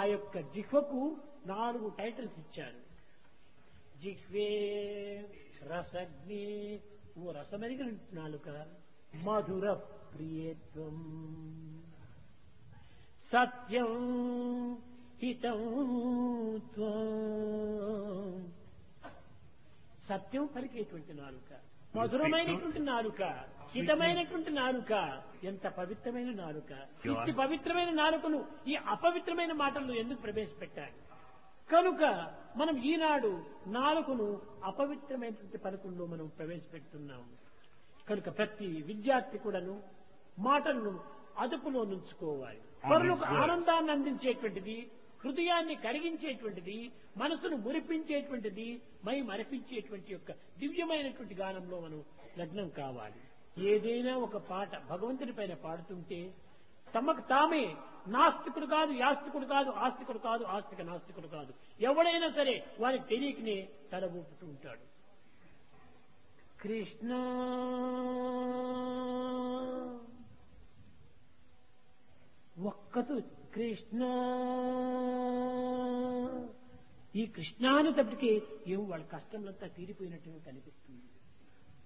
యొక్క జిహ్వకు నాలుగు టైటిల్స్ ఇచ్చారు జిహ్వే రసగ్ని ఓ రసమెరిగిన నాలుక మధుర ప్రియత్వం సత్యం హితం త్వం సత్యం పలికేటువంటి నాలుక మధురమైనటువంటి నాలుక హితమైనటువంటి నాలుక ఎంత పవిత్రమైన నాలుక ఇట్టి పవిత్రమైన నాలుకను ఈ అపవిత్రమైన మాటలను ఎందుకు ప్రవేశపెట్టాడు కనుక మనం ఈనాడు నాలుకను అపవిత్రమైనటువంటి పలుకుల్లో మనం ప్రవేశపెడుతున్నాము కనుక ప్రతి విద్యార్థి కూడాను మాటలను అదుపులో నుంచుకోవాలి పరులకు ఆనందాన్ని అందించేటువంటిది హృదయాన్ని కరిగించేటువంటిది మనసును మురిపించేటువంటిది మై మరిపించేటువంటి యొక్క దివ్యమైనటువంటి గానంలో మనం లగ్నం కావాలి ఏదైనా ఒక పాట భగవంతుని పైన పాడుతుంటే తమకు తామే నాస్తికుడు కాదు యాస్తికుడు కాదు ఆస్తికుడు కాదు ఆస్తిక నాస్తికుడు కాదు ఎవడైనా సరే వారికి తెలియకనే తల ఊపుతూ ఉంటాడు కృష్ణ ఒక్కతు కృష్ణ ఈ కృష్ణాని తప్పటికి ఏం వాళ్ళ కష్టంలంతా తీరిపోయినట్టుగా కనిపిస్తుంది